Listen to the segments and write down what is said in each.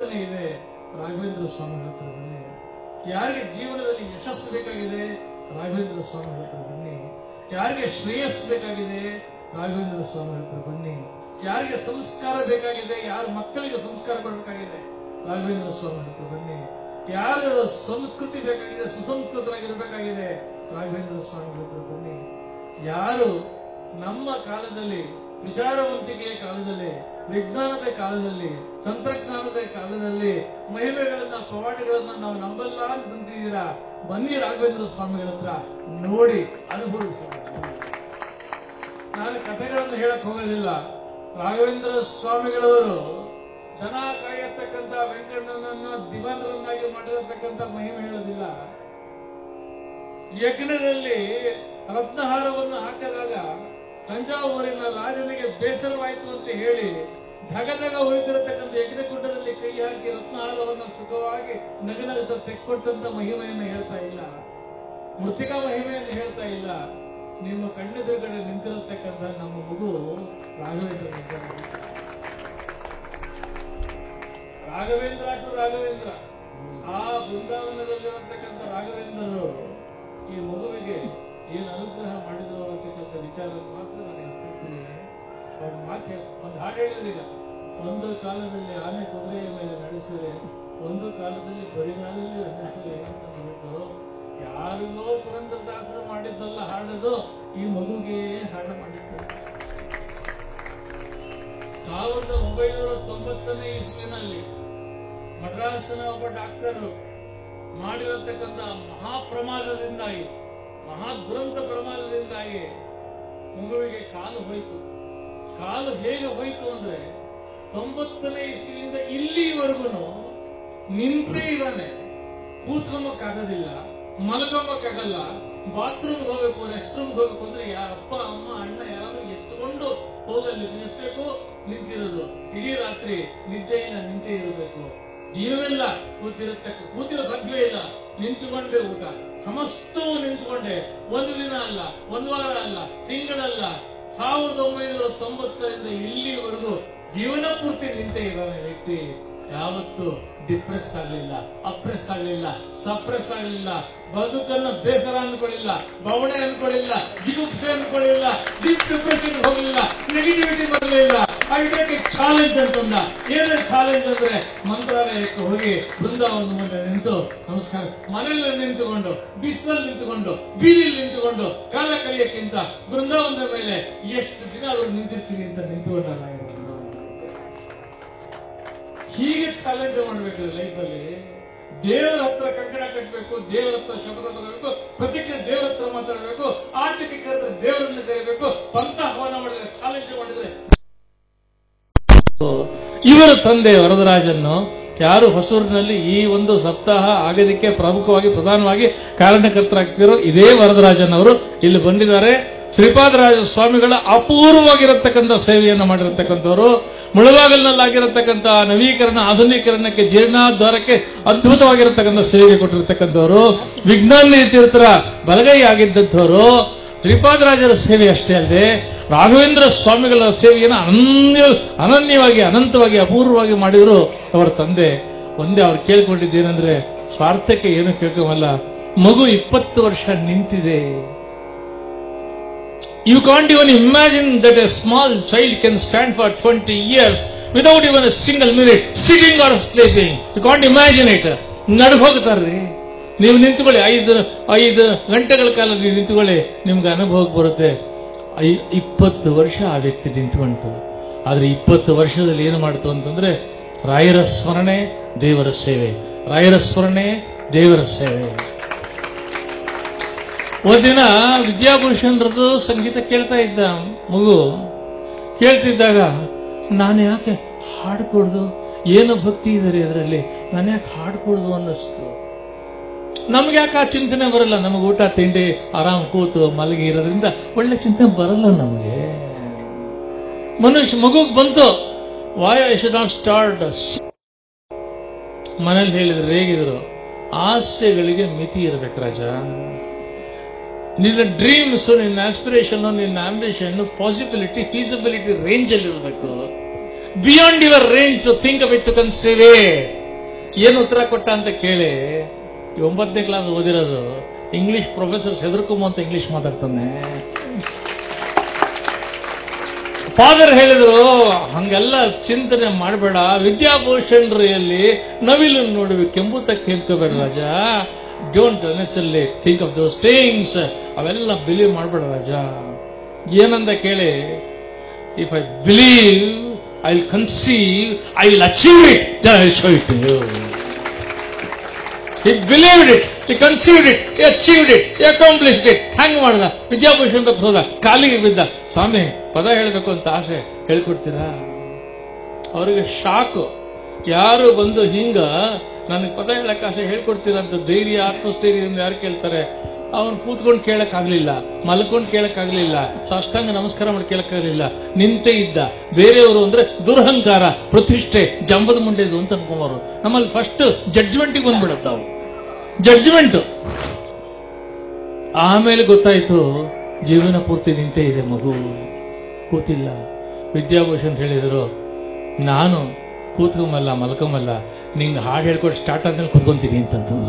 ಪ್ರಾರ್ಥನೆ ಇದೆ ರಾಘವೇಂದ್ರ ಸ್ವಾಮಿಗಳ ಹತ್ರ ಬನ್ನಿ ಯಾರಿಗೆ ಜೀವನದಲ್ಲಿ ಯಶಸ್ಸು ಬೇಕಾಗಿದೆ ರಾಘವೇಂದ್ರ ಸ್ವಾಮಿಗಳ ಹತ್ರ ಬನ್ನಿ ಯಾರಿಗೆ ಶ್ರೇಯಸ್ ಬೇಕಾಗಿದೆ ರಾಘವೇಂದ್ರ ಸ್ವಾಮಿಗಳ ಹತ್ರ ಬನ್ನಿ ಯಾರಿಗೆ ಸಂಸ್ಕಾರ ಬೇಕಾಗಿದೆ ಯಾರ ಮಕ್ಕಳಿಗೆ ಸಂಸ್ಕಾರ ಕೊಡಬೇಕಾಗಿದೆ ರಾಘವೇಂದ್ರ ಸ್ವಾಮಿ ಹತ್ರ ಬನ್ನಿ ಯಾರ ಸಂಸ್ಕೃತಿ ಬೇಕಾಗಿದೆ ಸುಸಂಸ್ಕೃತರಾಗಿರಬೇಕಾಗಿದೆ ರಾಘವೇಂದ್ರ ಸ್ವಾಮಿಗಳ ಹತ್ರ ಬನ್ನಿ ಯಾರು ನಮ್ಮ ಕಾಲದಲ್ಲಿ ವಿಚಾರವಂತಿಕೆಯ ಕಾಲದಲ್ಲಿ ವಿಜ್ಞಾನದ ಕಾಲದಲ್ಲಿ ತಂತ್ರಜ್ಞಾನದ ಕಾಲದಲ್ಲಿ ಮಹಿಳೆಗಳನ್ನ ಪವಾಡಗಳನ್ನ ನಾವು ನಂಬಲ್ಲ ಅಂತಂದಿದ್ದೀರಾ ಬನ್ನಿ ರಾಘವೇಂದ್ರ ಸ್ವಾಮಿಗಳ ಹತ್ರ ನೋಡಿ ಅನುಭವಿಸಿ ನಾನು ಕಥೆಗಳನ್ನು ಹೇಳಕ್ ಹೋಗೋದಿಲ್ಲ ರಾಘವೇಂದ್ರ ಸ್ವಾಮಿಗಳವರು ಜನ ಕಾಯತಕ್ಕಂತ ವೆಂಕಣ್ಣನನ್ನ ದಿವಾನರನ್ನಾಗಿ ಮಾಡಿರತಕ್ಕಂತ ಮಹಿಮೆ ಹೇಳೋದಿಲ್ಲ ಯಜ್ಞದಲ್ಲಿ ರತ್ನಹಾರವನ್ನು ಹಾಕಿದಾಗ ತಂಜಾವೂರಿನ ರಾಜನಿಗೆ ಬೇಸರವಾಯಿತು ಅಂತ ಹೇಳಿ ಧಗಧಗ ಉಳಿದಿರತಕ್ಕಂಥ ಯಜ್ಞಕುಂಡದಲ್ಲಿ ಕೈ ಹಾಕಿ ರತ್ನಹಾರವನ್ನು ಸುಖವಾಗಿ ನಗನಗತ ತೆಕ್ಕೊಟ್ಟಂತ ಮಹಿಮೆಯನ್ನು ಹೇಳ್ತಾ ಇಲ್ಲ ಮೃತಿಕಾ ಮಹಿಮೆಯನ್ನು ಹೇಳ್ತಾ ಇಲ್ಲ ನಿಮ್ಮ ಕಣ್ಣೆದುರುಗಡೆ ನಿಂತಿರತಕ್ಕಂಥ ನಮ್ಮ ಮಗು ರಾಘವೇಂದ್ರ ನಿಂತಿರೋದು. ರಾಘವೇಂದ್ರ ಟು ರಾಘವೇಂದ್ರ ಆ ಬೃಂದಾವನದಲ್ಲಿರತಕ್ಕಂಥ ರಾಘವೇಂದ್ರರು ಈ ಮಗುವಿಗೆ ಏನು ಅನುಗ್ರಹ ಮಾಡಿದ್ರು ಅಂತಕ್ಕಂಥ ವಿಚಾರ ಮಾತ್ರ ನಾನು ಹೇಳ್ತಿದ್ದೀನಿ ಅವ್ರ ಮಾತೆ ಒಂದು ಹಾಡು ಹೇಳಿದ್ರೀಗ ಒಂದು ಕಾಲದಲ್ಲಿ ಆನೆ ಕುದುರೆಯ ಮೇಲೆ ನಡೆಸಿದರೆ ಒಂದು ಕಾಲದಲ್ಲಿ ಬರಿಗಾಲಲ್ಲಿ ನಡೆಸಿದರೆ ಅಂತ ಹೇಳ್ಬಿಟ್ಟು ಯಾರಿಗೋ ಪುರಂದರದಾಸರು ಮಾಡಿದ್ದಲ್ಲ ಹಾಡೋದು ಈ ಮಗುಗೆ ಹಾಡು ಮಾಡಿದ್ದಾರೆ ಸಾವಿರದ ಒಂಬೈನೂರ ತೊಂಬತ್ತನೇ ಇಸ್ವಿನಲ್ಲಿ ಮದ್ರಾಸಿನ ಒಬ್ಬ ಡಾಕ್ಟರ್ ಮಾಡಿರತಕ್ಕಂಥ ಮಹಾಪ್ರಮಾದದಿಂದಾಗಿ ಮಹಾ ದುರಂತ ಪ್ರಮಾದದಿಂದಾಗಿ ಮಗುವಿಗೆ ಕಾಲು ಹೋಯಿತು ಕಾಲು ಹೇಗೆ ಹೋಯಿತು ಅಂದ್ರೆ ತೊಂಬತ್ತನೇ ಇಸ್ವಿಯಿಂದ ಇಲ್ಲಿವರೆಗೂ ನಿಂತೇ ಇದ್ದಾನೆ ಕೂತ್ಕೊಂಬಕ್ಕಾಗೋದಿಲ್ಲ ಮಲ್ಕೊಂಬಕ್ಕಾಗಲ್ಲ ಬಾತ್ರೂಮ್ ಹೋಗ್ಬೇಕು ರೆಸ್ಟ್ ರೂಮ್ ಹೋಗ್ಬೇಕು ಅಂದ್ರೆ ಯಾರ ಅಪ್ಪ ಅಮ್ಮ ಅಣ್ಣ ಯಾರಾದ್ರೂ ಎತ್ಕೊಂಡು ಹೋಗಲ್ಲಿ ನಿಲ್ಲಿಸ್ಬೇಕು ನಿಂತಿರೋದು ಇಡೀ ರಾತ್ರಿ ನಿದ್ದೆಯಿಂದ ನಿಂತೇ ಇರಬೇಕು ದಿನವೆಲ್ಲ ಕೂತಿರತಕ್ಕ ಕೂತಿರೋ ಸಾಧ್ಯವೇ ಇಲ್ಲ ನಿಂತುಕೊಂಡೇ ಊಟ ಸಮಸ್ತವೂ ನಿಂತುಕೊಂಡೆ ಒಂದು ದಿನ ಅಲ್ಲ ಒಂದು ವಾರ ಅಲ್ಲ ತಿಂಗಳಲ್ಲ ಸಾವಿರದ ಒಂಬೈನೂರ ತೊಂಬತ್ತರಿಂದ ಇಲ್ಲಿವರೆಗೂ ಜೀವನ ಪೂರ್ತಿ ನಿಂತೇ ಇದ್ದಾನೆ ವ್ಯಕ್ತಿ ಯಾವತ್ತು ಡಿಪ್ರೆಸ್ ಆಗಲಿಲ್ಲ ಅಪ್ರೆಸ್ ಆಗಲಿಲ್ಲ ಸಪ್ರೆಸ್ ಆಗಲಿಲ್ಲ ಬದುಕನ್ನು ಬೇಸರ ಅನ್ಕೊಳ್ಳಿಲ್ಲ ಬವಣೆ ಅನ್ಕೊಳ್ಳಿಲ್ಲ ಜಿಗುಪ್ಸೆ ಅನ್ಕೊಳ್ಳಿಲ್ಲ ಡೀಪ್ ಡಿಪ್ರೆಷನ್ ಹೋಗಲಿಲ್ಲ ನೆಗೆಟಿವಿಟಿ ಬರಲಿಲ್ಲ ಅದಕ್ಕೆ ಚಾಲೆಂಜ್ ಅಂತಂದ ಏನೇ ಚಾಲೆಂಜ್ ಅಂದ್ರೆ ಮಂತ್ರಾಲಯಕ್ಕೆ ಹೋಗಿ ಬೃಂದಾವನ ಮುಂದೆ ನಿಂತು ನಮಸ್ಕಾರ ಮನೆಯಲ್ಲಿ ನಿಂತುಕೊಂಡು ಬಿಸಿಲಲ್ಲಿ ನಿಂತುಕೊಂಡು ಬೀದಿಯಲ್ಲಿ ನಿಂತುಕೊಂಡು ಕಾಲ ಕಲಿಯಕ್ಕಿಂತ ಬೃಂದಾವನದ ಮೇಲೆ ಎಷ್ಟು ದಿನ ಅವರು ನಿಂತಿರ್ತೀನಿ ಅಂತ ನಿಂತುಕೊಂಡ ಹೀಗೆ ಚಾಲೆಂಜ್ ಮಾಡ್ಬೇಕು ಲೈಫಲ್ಲಿ ದೇವರ ಹತ್ರ ಕಂಕಣ ಕಟ್ಟಬೇಕು ದೇವರ ಹತ್ರ ಶಬ್ದ ತರಬೇಕು ಪ್ರತಿಜ್ಞೆ ದೇವರ ಹತ್ರ ಮಾತಾಡಬೇಕು ಆರ್ಥಿಕ ಕರೆದ್ರೆ ದೇವರನ್ನು ಕರಿಬೇಕು ಪಂಥ ಆಹ್ವಾನ ಮಾಡಿದ್ರೆ ಚಾಲೆಂಜ್ ಮಾಡಿದ್ರೆ ಇವರ ತಂದೆ ವರದರಾಜನ್ನು ಯಾರು ಹೊಸೂರಿನಲ್ಲಿ ಈ ಒಂದು ಸಪ್ತಾಹ ಆಗೋದಕ್ಕೆ ಪ್ರಮುಖವಾಗಿ ಪ್ರಧಾನವಾಗಿ ಕಾರಣಕರ್ತರಾಗ್ತಿರೋ ಇದೇ ವರದರಾಜನ್ ಅವರು ಇಲ್ಲಿ ಬಂದಿದ್ದಾರೆ ಶ್ರೀಪಾದರಾಜ ಸ್ವಾಮಿಗಳ ಅಪೂರ್ವವಾಗಿರತಕ್ಕಂಥ ಸೇವೆಯನ್ನು ಮಾಡಿರತಕ್ಕಂಥವರು ಮುಳಬಾಗಲ್ನಲ್ಲಾಗಿರತಕ್ಕಂಥ ನವೀಕರಣ ಆಧುನೀಕರಣಕ್ಕೆ ಜೀರ್ಣಾಧಾರಕ್ಕೆ ಅದ್ಭುತವಾಗಿರತಕ್ಕಂಥ ಸೇವೆ ಕೊಟ್ಟಿರತಕ್ಕಂಥವರು ವಿಜ್ಞಾನಿ ತೀರ್ಥರ ಬಲಗೈ ಆಗಿದ್ದಂಥವರು ಶ್ರೀಪಾದರಾಜರ ಸೇವೆ ಅಷ್ಟೇ ಅಲ್ಲದೆ ರಾಘವೇಂದ್ರ ಸ್ವಾಮಿಗಳ ಸೇವೆಯನ್ನು ಅನನ್ಯ ಅನನ್ಯವಾಗಿ ಅನಂತವಾಗಿ ಅಪೂರ್ವವಾಗಿ ಮಾಡಿದ್ರು ಅವರ ತಂದೆ ಒಂದೇ ಅವ್ರು ಕೇಳ್ಕೊಂಡಿದ್ದೇನೆಂದ್ರೆ ಸ್ವಾರ್ಥಕ್ಕೆ ಏನು ಕೇಳ್ಕೊಂಬಲ್ಲ ಮಗು ಇಪ್ಪತ್ತು ವರ್ಷ ನಿಂತಿದೆ you can't even imagine that a small child can stand for twenty years without even a single minute sitting or sleeping you can't imagine it ನಡ್ಗ ಹೋಗ್ತಾರ್ರಿ ನೀವು ನಿಂತ್ಕೊಳ್ಳಿ ಐದು ಐದು ಗಂಟೆಗಳ ಕಾಲ ನೀವು ನಿಂತ್ಕೊಳ್ಳಿ ನಿಮ್ಗೆ ಅನುಭವಕ್ಕೆ ಬರುತ್ತೆ ಐ- ಇಪ್ಪತ್ತು ವರ್ಷ ಆ ವ್ಯಕ್ತಿ ನಿಂತ್ಕೊಂತು ಆದ್ರೆ ಇಪ್ಪತ್ತು ವರ್ಷದಲ್ಲಿ ಏನು ಮಾಡ್ತು ಅಂತಂದ್ರೆ ರಾಯರ ಸ್ಮರಣೆ ದೇವರ ಸೇವೆ ರಾಯರ ಸ್ಮರಣೆ ದೇವರ ಸೇವೆ ಒಂದಿನ ವಿದ್ಯಾಭೂಷಣರದು ಸಂಗೀತ ಕೇಳ್ತಾ ಇದ್ದ ಮಗು ಕೇಳ್ತಿದ್ದಾಗ ನಾನು ಯಾಕೆ ಹಾಡ್ಕೊಡ್ದು ಏನು ಭಕ್ತಿ ಇದ್ದಾರೆ ಅದರಲ್ಲಿ ನಾನು ಯಾಕೆ ಹಾಡ್ಕೊಡ್ದು ಅನ್ನಿಸ್ತು ನಮ್ಗೆ ಯಾಕೆ ಆ ಚಿಂತನೆ ಬರಲ್ಲ ನಮಗೆ ಊಟ ತಿಂಡಿ ಆರಾಮ್ ಕೂತು ಮಲಗಿ ಇರೋದ್ರಿಂದ ಒಳ್ಳೆ ಚಿಂತನೆ ಬರಲ್ಲ ನಮಗೆ ಮನುಷ್ಯ ಮಗುಗ್ ಬಂತು why I should not start ಮನೇಲಿ ಹೇಳಿದ್ರು ಹೇಗಿದ್ರು ಆಸೆಗಳಿಗೆ ಮಿತಿ ಇರ್ಬೇಕು ರಾಜ ನಿನ್ನ ಡ್ರೀಮ್ಸ್ ನಿನ್ನ ಆಸ್ಪಿರೇಷನ್ ನಿನ್ನ ಆಂಬಿಷನ್ ಪಾಸಿಬಿಲಿಟಿ ಫೀಸಿಬಿಲಿಟಿ ರೇಂಜ್ ಅಲ್ಲಿ ಇರಬೇಕು beyond your range to think about it to conceive it ಏನು ಉತ್ತರ ಕೊಟ್ಟ ಅಂತ ಕೇಳಿ ಈ ಒಂಬತ್ತನೇ ಕ್ಲಾಸ್ ಓದಿರೋದು ಇಂಗ್ಲಿಷ್ ಪ್ರೊಫೆಸರ್ ಹೆದರ್ಕೊಂಬ ಅಂತ ಇಂಗ್ಲಿಷ್ ಮಾತಾಡ್ತಾನೆ ಫಾದರ್ ಹೇಳಿದ್ರು ಹಂಗೆಲ್ಲ ಚಿಂತನೆ ಮಾಡಬೇಡ ವಿದ್ಯಾಭೂಷಣರಿಯಲ್ಲಿ ನವಿಲು ನೋಡುವಿ ಕೆಂಬುತ ಕೆಂಪಬೇಡ ರಾಜ ಡೋಂಟ್ ನೆಸಲ್ಲಿ ಥಿಂಕ್ ಆಫ್ ದೋಸ್ ಥಿಂಗ್ಸ್ ಅವೆಲ್ಲ ಬಿಲೀವ್ ಮಾಡಬೇಡ ರಾಜ ಏನಂದ ಕೇಳಿ if I believe I will conceive I will achieve it I show it you He believed it, he conceived it, he achieved it, he accomplished it. ಹಂಗ್ ಮಾಡ್ದ ವಿದ್ಯಾಭೂಷಣ ತಪ್ಪ ಹೋದ ಕಾಲಿಗೆ ಬಿದ್ದ ಸ್ವಾಮಿ ಪದ ಹೇಳ್ಬೇಕು ಅಂತ ಆಸೆ ಹೇಳ್ಕೊಡ್ತೀರಾ ಅವರಿಗೆ ಶಾಕು ಯಾರು ಬಂದು ಹಿಂಗ ನನಗೆ ಪದ ಹೇಳಕ್ ಆಸೆ ಹೇಳ್ಕೊಡ್ತೀರಾ ಅಂತ ಧೈರ್ಯ ಆತ್ಮಸ್ಥೈರ್ಯದಿಂದ ಯಾರು ಕೇಳ್ತಾರೆ ಅವನು ಕೂತ್ಕೊಂಡು ಕೇಳಕ್ ಆಗ್ಲಿಲ್ಲ ಮಲ್ಕೊಂಡು ಕೇಳಕ್ ಆಗ್ಲಿಲ್ಲ ಸಾಷ್ಟಾಂಗ ನಮಸ್ಕಾರ ಮಾಡಿ ಕೇಳಕ್ ಆಗ್ಲಿಲ್ಲ ನಿಂತೇ ಇದ್ದ ಬೇರೆಯವರು ಅಂದ್ರೆ ದುರಹಂಕಾರ ಪ್ರತಿಷ್ಠೆ ಜಂಬದ ಮುಂಡೆದು ಅಂತ ಅನ್ಕೊಂಬರು ನಮ್ಮಲ್ಲಿ ಫಸ್ಟ್ ಜಡ್ಜ್ಮೆಂಟಿಗೆ ಬಂದ್ಬಿಡತ್ತ ಅವು ಜಡ್ಜ್ಮೆಂಟ್ ಆಮೇಲೆ ಗೊತ್ತಾಯ್ತು ಜೀವನ ಪೂರ್ತಿ ನಿಂತೇ ಇದೆ ಮಗು ಕೂತಿಲ್ಲ ವಿದ್ಯಾಭೂಷಣ್ ಹೇಳಿದ್ರು ನಾನು ಕೂತ್ಕೊಂಬಲ್ಲ ಮಲ್ಕೊಂಬಲ್ಲ ನಿಂಗೆ ಹಾಡು ಹೇಳ್ಕೊಟ್ಟು ಸ್ಟಾರ್ಟ್ ಆದ್ಮೇಲೆ ಕೂತ್ಕೊಂತೀನಿ ಅಂತಂದ್ರು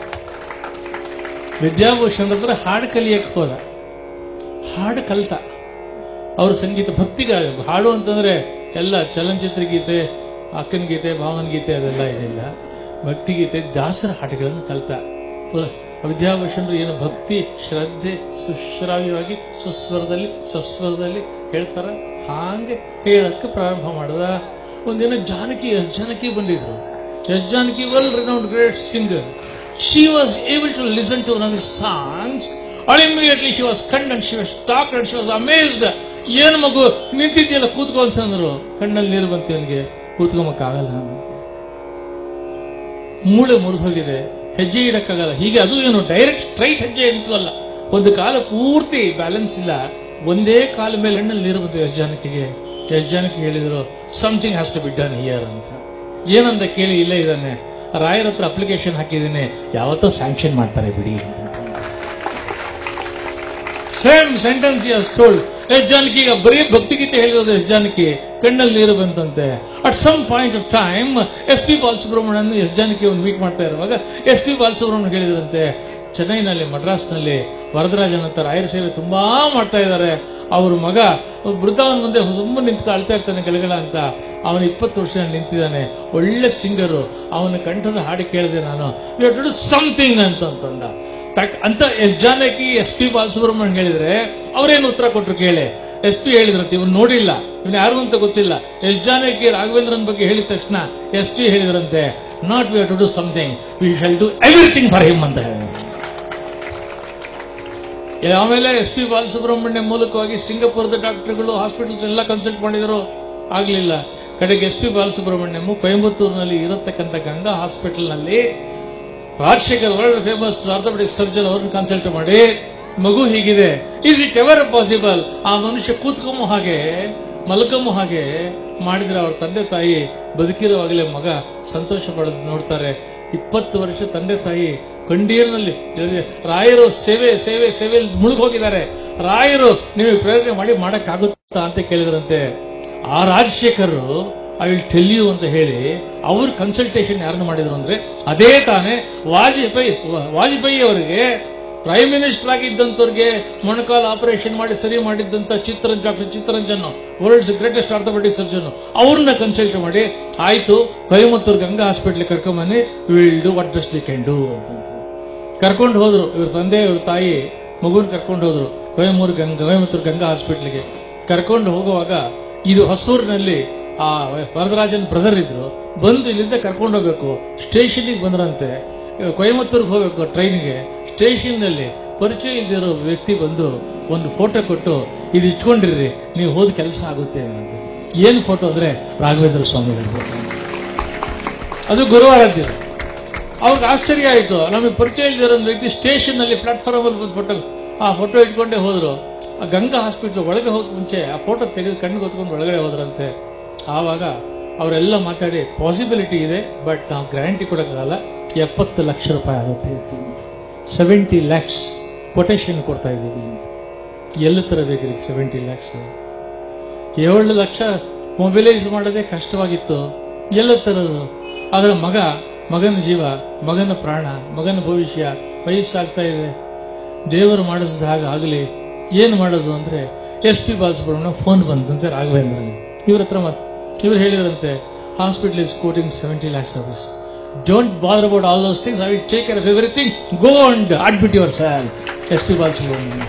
ವಿದ್ಯಾಭೂಷಣ್ ಹತ್ರ ಹಾಡು ಕಲಿಯಕ್ಕೆ ಹೋದ ಹಾಡು ಕಲ್ತ ಅವ್ರ ಸಂಗೀತ ಭಕ್ತಿಗ ಹಾಡು ಅಂತಂದ್ರೆ ಎಲ್ಲ ಚಲನಚಿತ್ರ ಗೀತೆ ಅಕ್ಕನ ಗೀತೆ ಭಾವನ ಗೀತೆ ಅದೆಲ್ಲ ಏನಿಲ್ಲ ಭಕ್ತಿಗೀತೆ ದಾಸರ ಹಾಡುಗಳನ್ನು ಕಲ್ತ ಪುನಃ ವಿದ್ಯಾಭೂಷಣರು ಏನು ಭಕ್ತಿ ಶ್ರದ್ಧೆ ಸುಶ್ರಾವ್ಯವಾಗಿ ಸುಸ್ವರದಲ್ಲಿ ಸಸ್ವರದಲ್ಲಿ ಹೇಳ್ತಾರ ಹಾಗೆ ಹೇಳಕ್ಕೆ ಪ್ರಾರಂಭ ಮಾಡಿದ ಒಂದಿನ ಜಾನಕಿ ಎಸ್ ಜಾನಕಿ ಬಂದಿದ್ರು S Janaki well renowned great singer she was able to listen to one of the songs and immediately she was stunned and she was shocked and she was amazed ಏನು ಮಗು ನಿಂತಿದ್ಯಲ್ಲ ಕೂತ್ಕೊ ಅಂತಂದ್ರು ಕಣ್ಣಲ್ಲಿ ನೀರು ಬಂತು ಇವನಿಗೆ ಕೂತ್ಕೊಂಬಕ್ಕಾಗಲ್ಲ ಮೂಳೆ ಮುರಿದು ಹೋಗಿದೆ ಹೆಜ್ಜೆ ಇಡಕ್ಕಾಗಲ್ಲ ಹೀಗೆ ಅದು ಏನು ಡೈರೆಕ್ಟ್ ಸ್ಟ್ರೈಟ್ ಹೆಜ್ಜೆ ಎಂತಲ್ಲ ಒಂದು ಕಾಲ ಪೂರ್ತಿ ಬ್ಯಾಲೆನ್ಸ್ ಇಲ್ಲ ಒಂದೇ ಕಾಲ ಮೇಲೆ ಹಣ್ಣಲ್ಲಿ ನೀರು ಬಂತು ಎಷ್ಟು ಜನಕ್ಕೆ ಎಷ್ಟು ಜನಕ್ಕೆ ಹೇಳಿದ್ರು something has to be done here ಅಂತ ಏನಂತ ಕೇಳಿ ಇಲ್ಲೇ ಇದ್ದಾನೆ ರಾಯರ ಹತ್ರ ಅಪ್ಲಿಕೇಶನ್ ಹಾಕಿದ್ದೀನಿ ಯಾವತ್ತೋ ಸ್ಯಾಂಕ್ಷನ್ ಮಾಡ್ತಾರೆ ಬಿಡಿ same sentence yes told S Janaki ಈಗ ಬರೀ ಭಕ್ತಿಗೀತೆ ಹೇಳಿರೋದು ಎಸ್ ಜಾನಕಿ ಕಣ್ಣಲ್ಲಿ ನೀರು ಬಂತಂತೆ at some point of time S P Balasubrahmanyan S Janaki ಒಂದು ಮೀಟ್ ಮಾಡ್ತಾ ಇರುವಾಗ ಎಸ್ ಪಿ ಬಾಲಸುಬ್ರಹ್ಮಣ್ಯ ಹೇಳಿದ್ರಂತೆ ಚೆನ್ನೈನಲ್ಲಿ ಮದ್ರಾಸ್ನಲ್ಲಿ ವರದರಾಜನ್ ಅಂತ ರಾಯರ ಸೇವೆ ತುಂಬಾ ಮಾಡ್ತಾ ಇದ್ದಾರೆ ಅವ್ರ ಮಗ ಬೃಂದಾವನ್ ಮುಂದೆ ಸುಮ್ಮನೆ ನಿಂತು ಅಳ್ತಾ ಇರ್ತಾನೆ ಗೆಳಗಳ ಅಂತ ಅವನು ಇಪ್ಪತ್ತು ವರ್ಷ ನಿಂತಿದ್ದಾನೆ ಒಳ್ಳೆ ಸಿಂಗರು ಅವನ ಕಂಠದ ಹಾಡು ಕೇಳಿದೆ ನಾನು ಯು ಟು ಸಮಥಿಂಗ್ ಅಂತ ಅಂತಂದ ತಕ್- ಅಂತ S Janaki S P Balasubrahmanya ಹೇಳಿದ್ರೆ ಅವ್ರೇನು ಉತ್ತರ ಕೊಟ್ರು ಕೇಳಿ ಎಸ್ ಪಿ ಹೇಳಿದ್ರಂತೆ ಇವನು ನೋಡಿಲ್ಲ ಇವನು ಯಾರು ಅಂತ ಗೊತ್ತಿಲ್ಲ ಎಸ್ ಜಾನಕಿ ರಾಘವೇಂದ್ರನ್ ಬಗ್ಗೆ ಹೇಳಿದ ತಕ್ಷಣ ಎಸ್ ಪಿ ಹೇಳಿದ್ರಂತೆ not we to do something we shall do everything for him ಅಂತ ಹೇಳಿದ್ರು ಆಮೇಲೆ ಎಸ್ ಪಿ ಬಾಲಸುಬ್ರಹ್ಮಣ್ಯ ಮೂಲಕವಾಗಿ ಸಿಂಗಾಪುರದ ಡಾಕ್ಟರ್ಗಳು ಹಾಸ್ಪಿಟಲ್ಸ್ ಎಲ್ಲ ಕನ್ಸಲ್ಟ್ ಮಾಡಿದ್ರು ಆಗ್ಲಿಲ್ಲ ಕಡೆಗೆ ಎಸ್ ಪಿ ಬಾಲಸುಬ್ರಹ್ಮಣ್ಯಂ ಕೊಯಂಬತ್ತೂರಿನಲ್ಲಿ ಇರತಕ್ಕಂಥ ಗಂಗಾ ಹಾಸ್ಪಿಟಲ್ ನಲ್ಲಿ Rajashekar world famous orthopaedic surgeon ಅವ್ರನ್ನ ಕನ್ಸಲ್ಟ್ ಮಾಡಿ ಮಗು ಹೀಗಿದೆ ಈಸ್ ಇಟ್ ಎವರ್ ಪಾಸಿಬಲ್ ಆ ಮನುಷ್ಯ ಕೂತ್ಕೊಂಬ ಹಾಗೆ ಮಲ್ಕೊಂಬ ಹಾಗೆ ಮಾಡಿದ್ರೆ ಅವ್ರ ತಂದೆ ತಾಯಿ ಬದುಕಿರುವಾಗಲೇ ಮಗ ಸಂತೋಷ ಪಡೆದು ನೋಡ್ತಾರೆ ಇಪ್ಪತ್ತು ವರ್ಷ ತಂದೆ ತಾಯಿ ಕಂಡೀರಿನಲ್ಲಿ ರಾಯರು ಸೇವೆ ಸೇವೆ ಸೇವೆಯಲ್ಲಿ ಮುಳುಗ್ ಹೋಗಿದ್ದಾರೆ ರಾಯರು ನೀವು ಪ್ರೇರಣೆ ಮಾಡಿ ಮಾಡಕ್ಕಾಗುತ್ತಾ ಅಂತ ಕೇಳಿದ್ರಂತೆ ಆ Rajashekar I will tell you ಅಂತ ಹೇಳಿ ಅವ್ರ ಕನ್ಸಲ್ಟೇಷನ್ ಯಾರನ್ನು ಮಾಡಿದ್ರು ಅಂದ್ರೆ ಅದೇ ತಾನೇ ವಾಜಪೇಯಿ ವಾಜಪೇಯಿ ಅವರಿಗೆ ಪ್ರೈಮ್ ಮಿನಿಸ್ಟರ್ ಆಗಿದ್ದಂಥವ್ರಿಗೆ ಮೊಣಕಾಲ್ ಆಪರೇಷನ್ ಮಾಡಿ ಸರಿ ಮಾಡಿದ್ದಂತ Chittaranjan doctor Chittaranjan world's greatest orthopaedic surgeon ಅವ್ರನ್ನ ಕನ್ಸಲ್ಟ್ ಮಾಡಿ ಆಯ್ತು ಕೊಯಮತ್ತೂರು ಗಂಗಾ ಹಾಸ್ಪಿಟ್ಲ್ ಕರ್ಕೊಂಬನ್ನಿ will do what best we can do ಅಂತ ಕರ್ಕೊಂಡು ಹೋದ್ರು ಇವ್ರ ತಂದೆ ಇವ್ರ ತಾಯಿ ಮಗುನ್ ಕರ್ಕೊಂಡು ಹೋದ್ರು ಕೊಯಮೂರು ಗಂಗಾ ಕೊಯಮತ್ತೂರು ಗಂಗಾ ಹಾಸ್ಪಿಟ್ಲ್ಗೆ ಕರ್ಕೊಂಡು ಹೋಗುವಾಗ ಇದು ಹೊಸೂರಿನಲ್ಲಿ ಆ ವರದರಾಜನ್ ಬ್ರದರ್ ಇದ್ರು ಬಂದು ಇಲ್ಲಿಂದ ಕರ್ಕೊಂಡು ಹೋಗ್ಬೇಕು ಸ್ಟೇಷನ್ಗೆ ಬಂದ್ರಂತೆ ಕೊಯಮತ್ತೂರ್ಗೆ ಹೋಗ್ಬೇಕು ಟ್ರೈನ್ಗೆ ಸ್ಟೇಷನ್ ನಲ್ಲಿ ಪರಿಚಯ ಇಲ್ದಿರೋ ವ್ಯಕ್ತಿ ಬಂದು ಒಂದು ಫೋಟೋ ಕೊಟ್ಟು ಇದು ಇಟ್ಕೊಂಡಿರ್ರಿ ನೀವು ಹೋದ ಕೆಲಸ ಆಗುತ್ತೆ ಅಂತ ಏನ್ ಫೋಟೋ ಅಂದ್ರೆ ರಾಘವೇಂದ್ರ ಸ್ವಾಮಿಗಳು ಅದು ಗುರುವಾರ ದಿನ ಅವ್ರಿಗೆ ಆಶ್ಚರ್ಯ ಆಯ್ತು ನಮಗೆ ಪರಿಚಯ ಇಲ್ದಿರೋ ಒಂದು ವ್ಯಕ್ತಿ ಸ್ಟೇಷನ್ ನಲ್ಲಿ ಪ್ಲಾಟ್ಫಾರ್ಮ್ ಅಲ್ಲಿ ಒಂದು ಫೋಟೋ ಆ ಫೋಟೋ ಇಟ್ಕೊಂಡೇ ಹೋದ್ರು ಆ ಗಂಗಾ ಹಾಸ್ಪಿಟಲ್ ಒಳಗೆ ಹೋಗ ಮುಂಚೆ ಆ ಫೋಟೋ ತೆಗೆದು ಕಣ್ಣಿಗೆ ಹೊತ್ಕೊಂಡು ಒಳಗಡೆ ಹೋದ್ರಂತೆ ಆವಾಗ ಅವರೆಲ್ಲ ಮಾತಾಡಿ ಪಾಸಿಬಿಲಿಟಿ ಇದೆ ಬಟ್ ನಾವು ಗ್ಯಾರಂಟಿ ಕೊಡೋಕ್ಕಾಗಲ್ಲ ಎಪ್ಪತ್ತು ಲಕ್ಷ ರೂಪಾಯಿ ಆಗುತ್ತೆ ಸೆವೆಂಟಿ ಲ್ಯಾಕ್ಸ್ ಕೊಟೇಶನ್ ಕೊಡ್ತಾ ಇದ್ದೀವಿ ಎಲ್ಲಿ ತರಬೇಕ್ರಿ ಸೆವೆಂಟಿ ಲ್ಯಾಕ್ಸ್ ಏಳು ಲಕ್ಷ ಮೊಬಿಲೈಸ್ ಮಾಡೋದೇ ಕಷ್ಟವಾಗಿತ್ತು ಎಲ್ಲ ತರೋದು ಅದರ ಮಗ ಮಗನ ಜೀವ ಮಗನ ಪ್ರಾಣ ಮಗನ ಭವಿಷ್ಯ ವಯಸ್ಸಾಗ್ತಾ ಇದೆ ದೇವರು ಮಾಡಿಸಿದ ಹಾಗೆ ಆಗಲಿ ಏನು ಮಾಡೋದು ಅಂದ್ರೆ ಎಸ್ ಪಿ ಬಾಲಸುಬ್ರಹ್ಮಣ್ಯ ಫೋನ್ ಬಂದಂತೆ ರಾಘವೇಂದ್ರನ್ ಇವ್ರ ಹತ್ರ ಮತ್ ಇವ್ರು ಹೇಳಿದ್ರಂತೆ hospital is quoting seventy lakhs service don't bother about all those things I will take care of everything go and admit your self S P Balasubrahmanya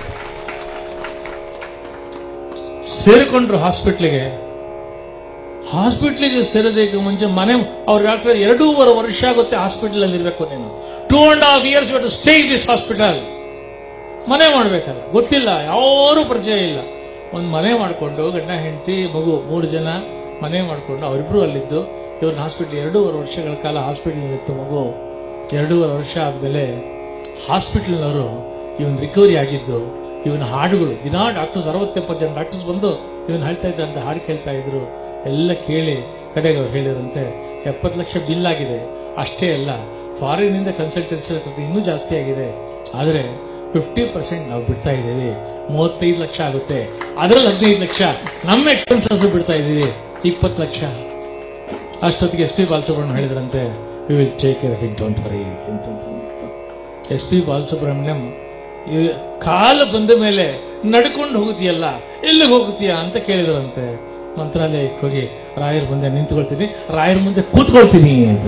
ಸೇರಿಕೊಂಡ್ರು ಹಾಸ್ಪಿಟ್ಲಿಗೆ ಹಾಸ್ಪಿಟ್ಲಿಗೆ ಸೇರೋದಕ್ಕೆ ಮುಂಚೆ ಮನೆ ಅವ್ರು ಡಾಕ್ಟರ್ ಎರಡೂವರೆ ವರ್ಷ ಆಗುತ್ತೆ ಹಾಸ್ಪಿಟಲ್ ಅಲ್ಲಿ ಇರಬೇಕು ನೀನು two and half years to stay in this hospital ಮನೆ ಮಾಡ್ಬೇಕಲ್ಲ ಗೊತ್ತಿಲ್ಲ ಯಾರೂ ಪರಿಚಯ ಇಲ್ಲ ಒಂದು ಮನೆ ಮಾಡಿಕೊಂಡು ಗಂಡ ಹೆಂಡತಿ ಮಗು ಮೂರು ಜನ ಮನೆ ಮಾಡಿಕೊಂಡು ಅವರಿಬ್ರು ಅಲ್ಲಿದ್ದು ಇವ್ರನ್ನ ಹಾಸ್ಪಿಟ್ಲ್ ಎರಡೂವರೆ ವರ್ಷಗಳ ಕಾಲ ಹಾಸ್ಪಿಟಲ್ ಇತ್ತು ಮಗು ಎರಡೂವರೆ ವರ್ಷ ಆದ್ಮೇಲೆ ಹಾಸ್ಪಿಟಲ್ನವರು ಇವನ್ ರಿಕವರಿ ಆಗಿದ್ದು ಇವನ ಹಾಡುಗಳು ದಿನಾ ಡಾಕ್ಟರ್ಸ್ ಅರವತ್ತೆಪ್ಪತ್ತು ಜನ ಡಾಕ್ಟರ್ಸ್ ಬಂದು ಇವನ್ ಹೇಳ್ತಾ ಇದ್ದಂತ ಹಾಡು ಕೇಳ್ತಾ ಇದ್ರು ಎಲ್ಲ ಕೇಳಿ ಕಡೆಗೆ ಅವ್ರು ಹೇಳಿರಂತೆ ಎಪ್ಪತ್ತು ಲಕ್ಷ ಬಿಲ್ ಆಗಿದೆ ಅಷ್ಟೇ ಅಲ್ಲ ಫಾರಿನ್ ಇಂದ ಕನ್ಸಲ್ಟೆನ್ಸಿ ಇನ್ನೂ ಜಾಸ್ತಿ ಆಗಿದೆ ಆದರೆ ಫಿಫ್ಟಿ ಪರ್ಸೆಂಟ್ ನಾವು ಬಿಡ್ತಾ ಇದ್ದೀವಿ ಮೂವತ್ತೈದು ಲಕ್ಷ ಆಗುತ್ತೆ ಅದರಲ್ಲಿ ಹದಿನೈದು ಲಕ್ಷ ನಮ್ಮ ಎಕ್ಸ್ಪೆನ್ಸಸ್ ಬಿಡ್ತಾ ಇದ್ದೀವಿ ಇಪ್ಪತ್ತು ಲಕ್ಷ ಅಷ್ಟೊತ್ತಿಗೆ ಎಸ್ ಪಿ ಬಾಲಸುಬ್ರಹ್ಮಣ್ಯ ಹೇಳಿದ್ರಂತೆ we will take care it don't worry S P Balasubrahmanyam ಈ ಕಾಲು ಬಂದ ಮೇಲೆ ನಡ್ಕೊಂಡು ಹೋಗುತ್ತೀಯಲ್ಲ ಎಲ್ಲಿಗೆ ಹೋಗುತ್ತೀಯ ಅಂತ ಕೇಳಿದ್ರಂತೆ ಮಂತ್ರಾಲಯಕ್ಕೆ ಹೋಗಿ ರಾಯರ ಮುಂದೆ ನಿಂತ್ಕೊಳ್ತೀನಿ ರಾಯರ ಮುಂದೆ ಕೂತ್ಕೊಳ್ತೀನಿ ಅಂತ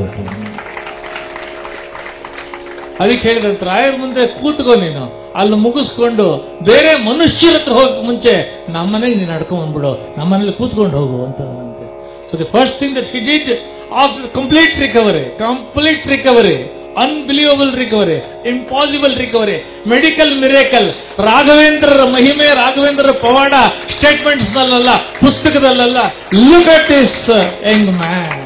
ಅದಕ್ಕೆ ಹೇಳಿದಂತೆ ರಾಯರ ಮುಂದೆ ಕೂತ್ಕೋ ನೀನು ಅಲ್ಲಿ ಮುಗಿಸ್ಕೊಂಡು ಬೇರೆ ಮನುಷ್ಯರ ಹತ್ರ ಹೋಗಕ್ ಮುಂಚೆ ನಮ್ಮನೆಗೆ ನೀನು ನಡ್ಕೊಂಡ್ ಬಂದ್ಬಿಡು ನಮ್ಮನೇಲಿ ಕೂತ್ಕೊಂಡು ಹೋಗು ಅಂತ ಅಂತೆ so the first thing that she did after complete recovery complete recovery unbelievable recovery impossible recovery medical miracle ರಾಘವೇಂದ್ರರ ಮಹಿಮೆ ರಾಘವೇಂದ್ರರ ಪವಾಡ ಸ್ಟೇಟ್ಮೆಂಟ್ಸ್ ನಲ್ಲಲ್ಲ ಪುಸ್ತಕದಲ್ಲ look at is young man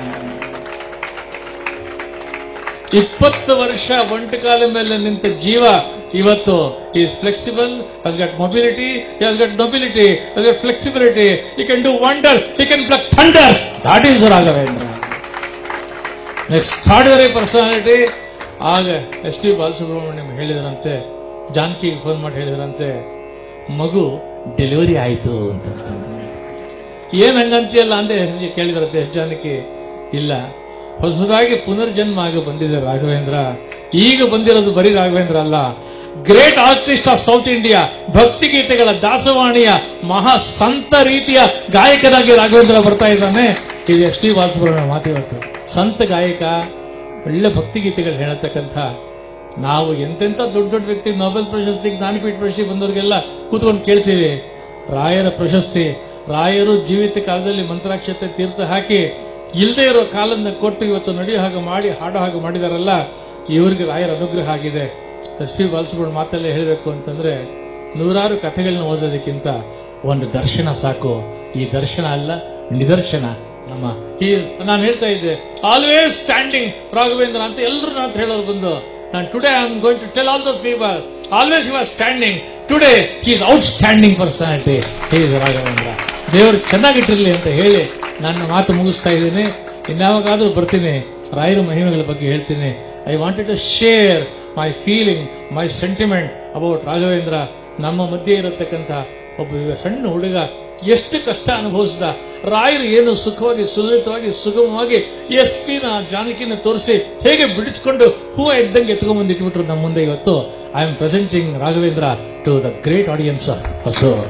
ಇಪ್ಪತ್ತು ವರ್ಷ ಒಂಟುಕಾಲ ಮೇಲೆ ನಿಂತ ಜೀವ ಇವತ್ತು ಈಸ್ ಫ್ಲೆಕ್ಸಿಬಲ್ ಹಸ್ ಗಟ್ ಮೊಬಿಲಿಟಿ ಹಸ್ got nobility has got flexibility he can do wonders he can pluck thunders that is Raghavendra extraordinary personality ಆಗ ಎಸ್ ಪಿ ಬಾಲಸುಬ್ರಹ್ಮಣ್ಯಂ ಹೇಳಿದರಂತೆ ಜಾನಕಿಗೆ ಫೋನ್ ಮಾಡಿ ಹೇಳಿದರಂತೆ ಮಗು ಡೆಲಿವರಿ ಆಯಿತು ಅಂತ ಏನ್ ಹಂಗಂತೀಯಲ್ಲ ಅಂತ ಹೆಸರು ಕೇಳಿದ್ರಂತೆ ಎಸ್ ಜಾನಕಿ ಇಲ್ಲ ಹೊಸದಾಗಿ ಪುನರ್ಜನ್ಮ ಆಗಿ ಬಂದಿದೆ ರಾಘವೇಂದ್ರ ಈಗ ಬಂದಿರೋದು ಬರೀ ರಾಘವೇಂದ್ರ ಅಲ್ಲ great artist of south India ಭಕ್ತಿಗೀತೆಗಳ ದಾಸವಾಣಿಯ ಮಹಾ ಸಂತ ರೀತಿಯ ಗಾಯಕನಾಗಿ ರಾಘವೇಂದ್ರ ಬರ್ತಾ ಇದ್ದಾನೆ ಇದು ಎಸ್ ಟಿ ಬಾಲಸುಬ್ರಹ್ಮಣ್ಯ ಮಾತಿವತ್ತು ಸಂತ ಗಾಯಕ ಒಳ್ಳೆ ಭಕ್ತಿಗೀತೆಗಳು ಹೇಳತಕ್ಕಂಥ ನಾವು ಎಂತೆಂಥ ದೊಡ್ಡ ದೊಡ್ಡ ವ್ಯಕ್ತಿ ನೊಬೆಲ್ ಪ್ರಶಸ್ತಿ ಜ್ಞಾನಪೀಠ ಪ್ರಶಸ್ತಿ ಬಂದವರಿಗೆಲ್ಲ ಕೂತ್ಕೊಂಡು ಕೇಳ್ತೀವಿ ರಾಯರ ಪ್ರಶಸ್ತಿ ರಾಯರು ಜೀವಿತ ಕಾಲದಲ್ಲಿ ಮಂತ್ರಾಕ್ಷತೆ ತೀರ್ಥ ಹಾಕಿ ಇಲ್ಲದೆ ಇರೋ ಕಾಲನ್ನ ಕೊಟ್ಟು ಇವತ್ತು ನಡೆಯೋ ಹಾಗೆ ಮಾಡಿ ಹಾಡೋ ಹಾಗೆ ಮಾಡಿದಾರಲ್ಲ ಇವರಿಗೆ ರಾಯರ ಅನುಗ್ರಹ ಆಗಿದೆ ಎಸ್ ಪಿ ಬಾಲಸುಬ್ರಹ್ಮಣ್ಯ ಮಾತಲ್ಲೇ ಹೇಳಬೇಕು ಅಂತಂದ್ರೆ ನೂರಾರು ಕಥೆಗಳನ್ನ ಓದೋದಕ್ಕಿಂತ ಒಂದು ದರ್ಶನ ಸಾಕು ಈ ದರ್ಶನ ಅಲ್ಲ ನಿದರ್ಶನ ನಮ್ಮ ಈ ನಾನು ಹೇಳ್ತಾ ಇದ್ದೆ ಆಲ್ವೇಸ್ ಸ್ಟ್ಯಾಂಡಿಂಗ್ ರಾಘವೇಂದ್ರ ಅಂತ ಎಲ್ಲರೂ ನಾನು ಹೇಳೋರು ಬಂದು ನಾನು today I am going to tell all those people always you are standing today he is outstanding personality he is Raghavendra ದೇವರು ಚೆನ್ನಾಗಿಟ್ಟಿರ್ಲಿ ಅಂತ ಹೇಳಿ ನನ್ನ ಮಾತು ಮುಗಿಸ್ತಾ ಇದ್ದೀನಿ ಇನ್ಯಾವಾಗಾದ್ರೂ ಬರ್ತೀನಿ ರಾಯರ ಮಹಿಮೆಗಳ ಬಗ್ಗೆ ಹೇಳ್ತೀನಿ I wanted to share my feeling my sentiment about Raghavendra ನಮ್ಮ ಮಧ್ಯೆ ಇರತಕ್ಕಂಥ ಒಬ್ಬ ಸಣ್ಣ ಹುಡುಗ ಎಷ್ಟು ಕಷ್ಟ ಅನುಭವಿಸಿದ ರಾಯರು ಏನು ಸುಖವಾಗಿ ಸುಲಲಿತವಾಗಿ ಸುಗಮವಾಗಿ ಎಸ್ ಪಿನ ಜಾನಕಿನ ತೋರಿಸಿ ಹೇಗೆ ಬಿಡಿಸ್ಕೊಂಡು ಹೂವ ಇದ್ದಂಗೆ ಎತ್ಕೊಂಡ್ಬಂದು ಇಟ್ಬಿಟ್ರು ನಮ್ಮ ಮುಂದೆ ಇವತ್ತು I am presenting Raghavendra to the great audience of